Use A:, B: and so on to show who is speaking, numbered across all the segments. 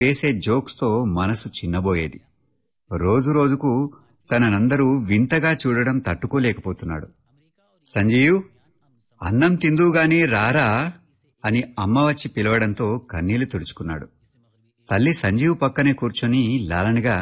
A: వేసే జోక్స్తో మనసు చిన్నబోయేది రోజురోజుకు తననందరూ వింతగా చూడడం తట్టుకోలేకపోతున్నాడు సంజీవ్ అన్నం తిందువుగాని రారా అని అమ్మ వచ్చి పిలవడంతో కన్నీళ్లు తుడుచుకున్నాడు తల్లి సంజీవ్ పక్కనే కూర్చొని లాలనగా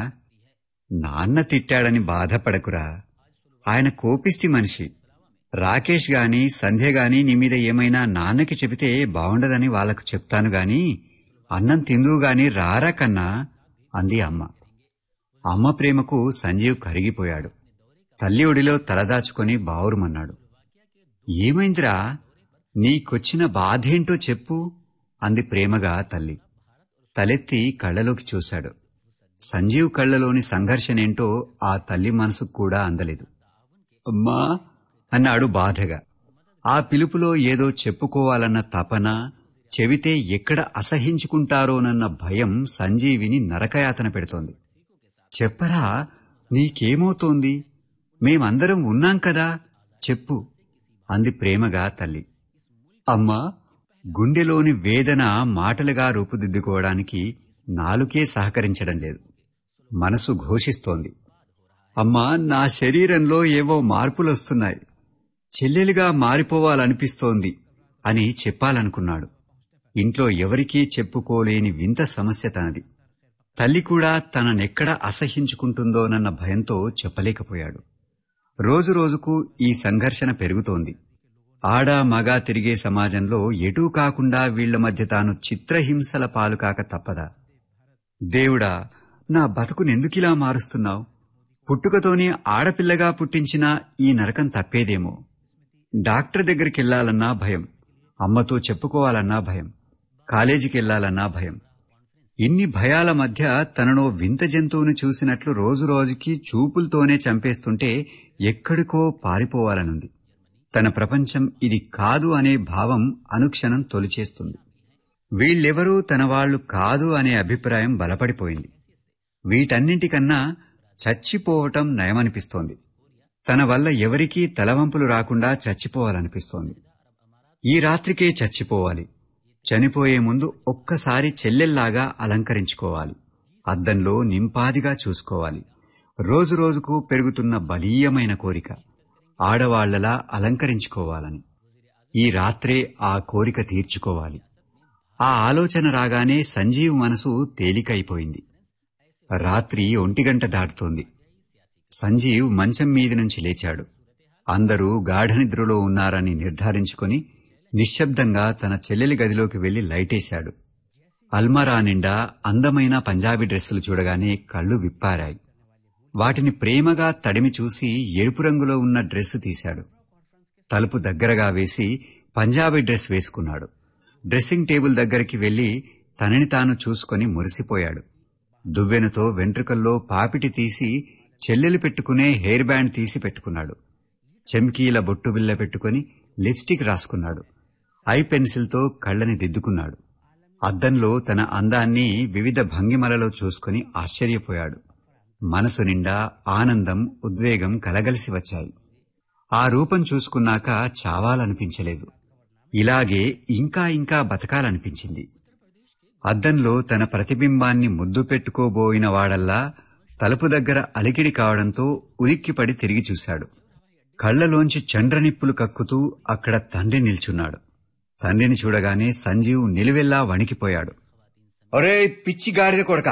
A: నాన్న తిట్టాడని బాధపడకురా ఆయన కోపిష్టి మనిషి రాకేష్ గాని సంధ్య గాని నీ మీద ఏమైనా నాన్నకి చెబితే బావుండదని వాళ్లకు చెప్తాను గాని అన్నం తిందువు గాని రారా కన్నా అంది అమ్మ అమ్మ ప్రేమకు సంజీవ్ కరిగిపోయాడు తల్లి ఒడిలో తలదాచుకొని బావురుమన్నాడు ఏమైందిరా నీకొచ్చిన బాధేంటో చెప్పు అంది ప్రేమగా తల్లి తలెత్తి కళ్ళలోకి చూశాడు సంజీవ్ కళ్ళలోని సంఘర్షణేంటో ఆ తల్లి మనసుకు కూడా అందలేదు అమ్మా అన్నాడు బాధగా ఆ పిలుపులో ఏదో చెప్పుకోవాలన్న తపన చెవితే ఎక్కడ అసహించుకుంటారోనన్న భయం సంజీవిని నరకయాతన పెడుతోంది చెప్పరా నీకేమవుతోంది మేమందరం ఉన్నాం కదా చెప్పు అంది ప్రేమగా తల్లి అమ్మా గుండెలోని వేదన మాటలుగా రూపుదిద్దుకోవడానికి నాలుకే సహకరించడం లేదు మనసు ఘోషిస్తోంది అమ్మా నా శరీరంలో ఏవో మార్పులొస్తున్నాయి చెల్లెలుగా మారిపోవాలనిపిస్తోంది అని చెప్పాలనుకున్నాడు ఇంట్లో ఎవరికీ చెప్పుకోలేని వింత సమస్య తనది తల్లి కూడా తననెక్కడ అసహించుకుంటుందోనన్న భయంతో చెప్పలేకపోయాడు రోజురోజుకు ఈ సంఘర్షణ పెరుగుతోంది ఆడా మగా తిరిగే సమాజంలో ఎటూ కాకుండా వీళ్ల మధ్య తాను చిత్రహింసల పాలు కాక తప్పదా దేవుడా నా బతుకునెందుకిలా మారుస్తున్నావు పుట్టుకతోనే ఆడపిల్లగా పుట్టించిన ఈ నరకం తప్పేదేమో డాక్టర్ దగ్గరికెళ్లాలన్నా భయం అమ్మతో చెప్పుకోవాలన్నా భయం కాలేజీకెళ్లాలన్నా భయం ఇన్ని భయాల మధ్య తనను వింత జంతువును చూసినట్లు రోజురోజుకి చూపులతోనే చంపేస్తుంటే ఎక్కడికో పారిపోవాలనుంది తన ప్రపంచం ఇది కాదు అనే భావం అనుక్షణం తొలిచేస్తుంది వీళ్ళెవరూ తన వాళ్ళు కాదు అనే అభిప్రాయం బలపడిపోయింది వీటన్నింటికన్నా చచ్చిపోవటం నయమనిపిస్తోంది తన వల్ల ఎవరికీ తలవంపులు రాకుండా చచ్చిపోవాలనిపిస్తోంది ఈ రాత్రికే చచ్చిపోవాలి చనిపోయే ముందు ఒక్కసారి చెల్లెల్లాగా అలంకరించుకోవాలి అద్దంలో నింపాదిగా చూసుకోవాలి రోజురోజుకు పెరుగుతున్న బలీయమైన కోరిక ఆడవాళ్లలా అలంకరించుకోవాలని ఈ రాత్రే ఆ కోరిక తీర్చుకోవాలి ఆ ఆలోచన రాగానే సంజీవ్ మనసు తేలికైపోయింది రాత్రి ఒంటిగంట దాటుతోంది సంజీవ్ మంచం మీది నుంచి లేచాడు అందరూ గాఢనిద్రలో ఉన్నారని నిర్ధారించుకొని నిశ్శబ్దంగా తన చెల్లెలి గదిలోకి వెళ్లి లైటేశాడు అల్మరా నిండా అందమైన పంజాబీ డ్రెస్సులు చూడగానే కళ్ళు విప్పారాయి వాటిని ప్రేమగా తడిమి చూసి ఎరుపు రంగులో ఉన్న డ్రెస్సు తీశాడు తలుపు దగ్గరగా వేసి పంజాబీ డ్రెస్ వేసుకున్నాడు డ్రెస్సింగ్ టేబుల్ దగ్గరికి వెళ్లి తనని తాను చూసుకొని మురిసిపోయాడు దువ్వెనతో వెంట్రుకల్లో పాపిటి తీసి చెల్లెలు పెట్టుకునే హెయిర్ బ్యాండ్ తీసి పెట్టుకున్నాడు చెమ్కీల బొట్టు బిల్ల పెట్టుకుని లిప్స్టిక్ రాసుకున్నాడు ఐ పెన్సిల్తో కళ్ళని దిద్దుకున్నాడు అద్దంలో తన అందాన్ని వివిధ భంగిమలలో చూసుకుని ఆశ్చర్యపోయాడు మనసు నిండా ఆనందం ఉద్వేగం కలగలిసి వచ్చాయి ఆ రూపం చూసుకున్నాక చావాలనిపించలేదు ఇలాగే ఇంకా ఇంకా బతకాలనిపించింది అద్దంలో తన ప్రతిబింబాన్ని ముద్దు పెట్టుకోబోయిన వాడల్లా తలుపు దగ్గర అలికిడి కావడంతో ఉలిక్కిపడి తిరిగి చూశాడు కళ్లలోంచి చండ్రనిప్పులు కక్కుతూ అక్కడ తండ్రి నిల్చున్నాడు తండ్రిని చూడగానే సంజీవ్ నిలువెల్లా వణికిపోయాడు ఒరే పిచ్చి గాడిద కొడక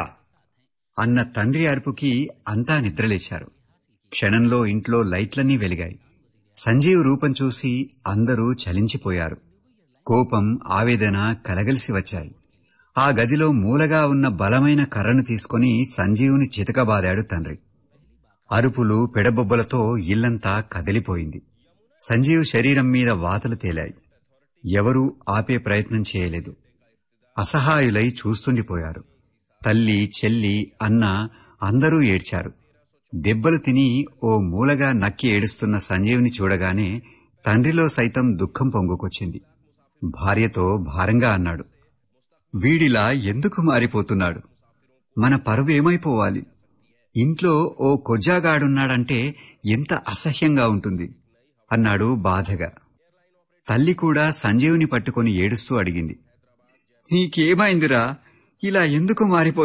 A: అన్న తండ్రి అరుపుకి అంతా నిద్రలేశారు క్షణంలో ఇంట్లో లైట్లన్నీ వెలిగాయి సంజీవ్ రూపం చూసి అందరూ చలించిపోయారు కోపం ఆవేదన కలగలిసి వచ్చాయి ఆ గదిలో మూలగా ఉన్న బలమైన కర్రను తీసుకుని సంజీవుని చితకబాదాడు తండ్రి అరుపులు పెడబొబ్బలతో ఇల్లంతా కదిలిపోయింది సంజీవ్ శరీరం మీద వాతలు తేలాయి ఎవరూ ఆపే ప్రయత్నం చేయలేదు అసహాయులై చూస్తుండిపోయారు తల్లి చెల్లి అన్న అందరూ ఏడ్చారు దెబ్బలు తిని ఓ మూలగా నక్కి ఏడుస్తున్న సంజీవుని చూడగానే తండ్రిలో సైతం దుఃఖం పొంగుకొచ్చింది భార్యతో భారంగా అన్నాడు వీడిలా ఎందుకు మారిపోతున్నాడు మన పరువు ఏమైపోవాలి ఇంట్లో ఓ కొజ్జాగాడున్నాడంటే ఎంత అసహ్యంగా ఉంటుంది అన్నాడు బాధగా తల్లి కూడా సంజీవుని పట్టుకొని ఏడుస్తూ అడిగింది నీకేమైందిరా ఇలా ఎందుకు మారిపో